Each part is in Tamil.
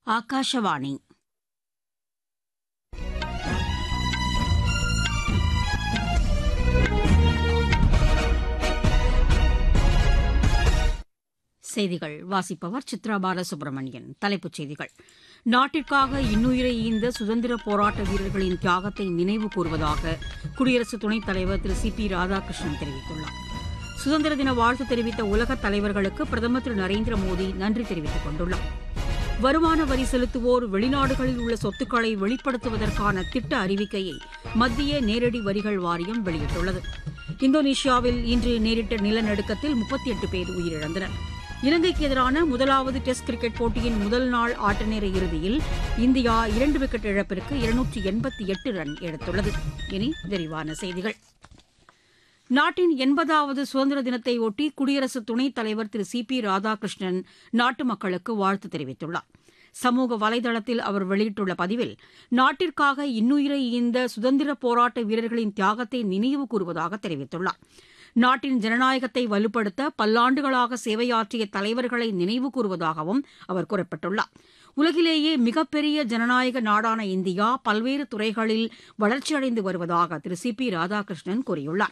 ಆಕಾಶವಾಣಿ செய்திகள் வாசிப்பவர் சித்ரா பாலசுப்ரமணியன் தலைப்புச் செய்திகள் நாட்டிற்காக இன்னுயிரை ஈந்த சுதந்திர போராட்ட வீரர்களின் தியாகத்தை நினைவு கூறுவதாக குடியரசு துணைத் தலைவர் திரு சி பி ராதாகிருஷ்ணன் தெரிவித்துள்ளார் சுதந்திர தின வாழ்த்து தெரிவித்த உலகத் தலைவர்களுக்கு பிரதமர் திரு நரேந்திர மோடி நன்றி தெரிவித்துக் கொண்டுள்ளார் வருமான வரி செலுத்துவோர் வெளிநாடுகளில் உள்ள சொத்துக்களை வெளிப்படுத்துவதற்கான திட்ட அறிவிக்கையை மத்திய நேரடி வரிகள் வாரியம் வெளியிட்டுள்ளது இந்தோனேஷியாவில் இன்று நேரிட்ட நிலநடுக்கத்தில் முப்பத்தி எட்டு பேர் உயிரிழந்தனர் இலங்கைக்கு எதிரான முதலாவது டெஸ்ட் கிரிக்கெட் போட்டியின் முதல் நாள் ஆட்டநேர இறுதியில் இந்தியா இரண்டு விக்கெட் இழப்பிற்கு இருநூற்றி எண்பத்தி எட்டு ரன் எடுத்துள்ளது இனி விரிவான செய்திகள் நாட்டின் எண்பதாவது சுதந்திர தினத்தை ஒட்டி குடியரசு துணைத் தலைவர் திரு சி பி ராதாகிருஷ்ணன் நாட்டு மக்களுக்கு வாழ்த்து தெரிவித்துள்ளார் சமூக வலைதளத்தில் அவர் வெளியிட்டுள்ள பதிவில் நாட்டிற்காக இன்னுயிரை ஈந்த சுதந்திர போராட்ட வீரர்களின் தியாகத்தை நினைவு கூறுவதாக தெரிவித்துள்ளார் நாட்டின் ஜனநாயகத்தை வலுப்படுத்த பல்லாண்டுகளாக சேவையாற்றிய தலைவர்களை நினைவு கூறுவதாகவும் அவர் குறிப்பிட்டுள்ளார் உலகிலேயே மிகப்பெரிய ஜனநாயக நாடான இந்தியா பல்வேறு துறைகளில் வளர்ச்சியடைந்து வருவதாக திரு சி பி ராதாகிருஷ்ணன் கூறியுள்ளார்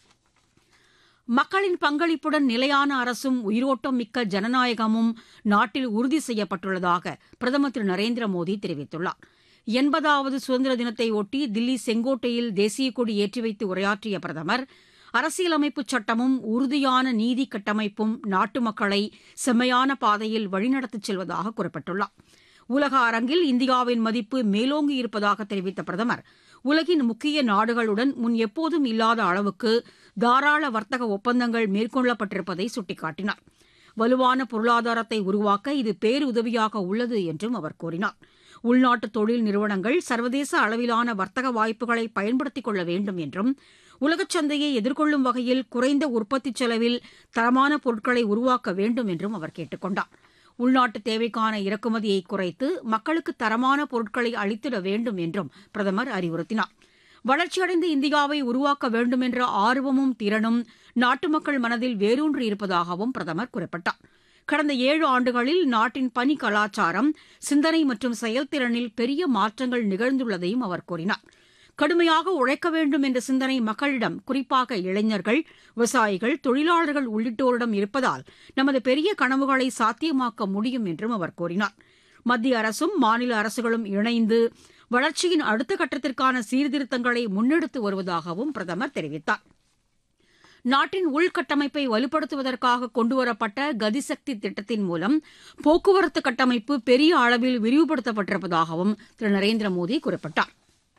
மக்களின் பங்களிப்புடன் நிலையான அரசும் உயிரோட்டம் மிக்க ஜனநாயகமும் நாட்டில் உறுதி செய்யப்பட்டுள்ளதாக பிரதமர் திரு நரேந்திர மோடி தெரிவித்துள்ளார் எண்பதாவது சுதந்திர தினத்தை ஒட்டி தில்லி செங்கோட்டையில் தேசிய கொடி ஏற்றி வைத்து உரையாற்றிய பிரதமர் அரசியலமைப்பு சட்டமும் உறுதியான நீதி கட்டமைப்பும் நாட்டு மக்களை செம்மையான பாதையில் வழிநடத்திச் செல்வதாக குறிப்பிட்டுள்ளார் உலக அரங்கில் இந்தியாவின் மதிப்பு மேலோங்கி இருப்பதாக தெரிவித்த பிரதமர் உலகின் முக்கிய நாடுகளுடன் முன் எப்போதும் இல்லாத அளவுக்கு தாராள வர்த்தக ஒப்பந்தங்கள் மேற்கொள்ளப்பட்டிருப்பதை சுட்டிக்காட்டினார் வலுவான பொருளாதாரத்தை உருவாக்க இது பேருதவியாக உள்ளது என்றும் அவர் கூறினார் உள்நாட்டு தொழில் நிறுவனங்கள் சர்வதேச அளவிலான வர்த்தக வாய்ப்புகளை பயன்படுத்திக் கொள்ள வேண்டும் என்றும் உலகச் சந்தையை எதிர்கொள்ளும் வகையில் குறைந்த உற்பத்தி செலவில் தரமான பொருட்களை உருவாக்க வேண்டும் என்றும் அவர் கேட்டுக் கொண்டார் உள்நாட்டு தேவைக்கான இறக்குமதியை குறைத்து மக்களுக்கு தரமான பொருட்களை அளித்திட வேண்டும் என்றும் பிரதமர் அறிவுறுத்தினார் வளர்ச்சியடைந்த இந்தியாவை உருவாக்க வேண்டும் என்ற ஆர்வமும் திறனும் நாட்டு மக்கள் மனதில் வேரூன்றி இருப்பதாகவும் பிரதமர் குறிப்பிட்டார் கடந்த ஏழு ஆண்டுகளில் நாட்டின் பணி கலாச்சாரம் சிந்தனை மற்றும் செயல்திறனில் பெரிய மாற்றங்கள் நிகழ்ந்துள்ளதையும் அவர் கூறினார் கடுமையாக உழைக்க வேண்டும் என்ற சிந்தனை மக்களிடம் குறிப்பாக இளைஞர்கள் விவசாயிகள் தொழிலாளர்கள் உள்ளிட்டோரிடம் இருப்பதால் நமது பெரிய கனவுகளை சாத்தியமாக்க முடியும் என்றும் அவர் கூறினார் மத்திய அரசும் மாநில அரசுகளும் இணைந்து வளர்ச்சியின் அடுத்த கட்டத்திற்கான சீர்திருத்தங்களை முன்னெடுத்து வருவதாகவும் பிரதமர் தெரிவித்தார் நாட்டின் உள்கட்டமைப்பை வலுப்படுத்துவதற்காக கொண்டுவரப்பட்ட கதிசக்தி திட்டத்தின் மூலம் போக்குவரத்து கட்டமைப்பு பெரிய அளவில் விரிவுபடுத்தப்பட்டிருப்பதாகவும் திரு நரேந்திர மோடி குறிப்பிட்டார்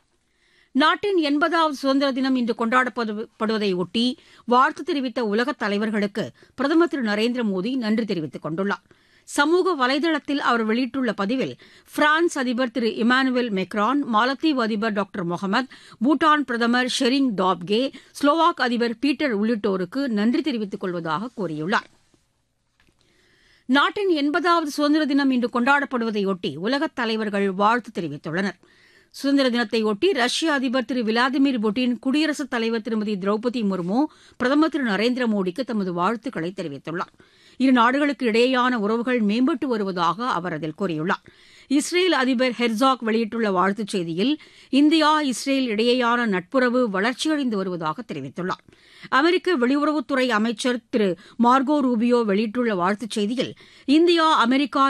நாட்டின் எண்பதாவது சுதந்திர தினம் இன்று கொண்டாடப்படுவதை ஒட்டி வாழ்த்து தெரிவித்த உலகத் தலைவர்களுக்கு பிரதமர் திரு நரேந்திர மோடி நன்றி தெரிவித்துக் கொண்டுள்ளார் சமூக வலைதளத்தில் அவர் வெளியிட்டுள்ள பதிவில் பிரான்ஸ் அதிபர் திரு இமானுவேல் மெக்ரான் மாலத்தீவு அதிபர் டாக்டர் முகமது பூட்டான் பிரதமர் ஷெரிங் டாப்கே ஸ்லோவாக் அதிபர் பீட்டர் உள்ளிட்டோருக்கு நன்றி தெரிவித்துக் கொள்வதாக கூறியுள்ளார் நாட்டின் எண்பதாவது சுதந்திர தினம் இன்று கொண்டாடப்படுவதையொட்டி உலகத் தலைவர்கள் வாழ்த்து தெரிவித்துள்ளனர் சுதந்திர தினத்தையொட்டி ரஷ்ய அதிபர் திரு விளாடிமிர் புட்டின் குடியரசுத் தலைவர் திருமதி திரௌபதி முர்மு பிரதமர் திரு நரேந்திர மோடிக்கு தமது வாழ்த்துக்களை தெரிவித்துள்ளார் இரு நாடுகளுக்கு இடையேயான உறவுகள் மேம்பட்டு வருவதாக அவர் அதில் கூறியுள்ளார் இஸ்ரேல் அதிபர் ஹெர்சாக் வெளியிட்டுள்ள வாழ்த்துச் செய்தியில் இந்தியா இஸ்ரேல் இடையேயான நட்புறவு வளர்ச்சியடைந்து வருவதாக தெரிவித்துள்ளார் அமெரிக்க வெளியுறவுத்துறை அமைச்சர் திரு மார்கோ ரூபியோ வெளியிட்டுள்ள வாழ்த்துச் செய்தியில் இந்தியா அமெரிக்கா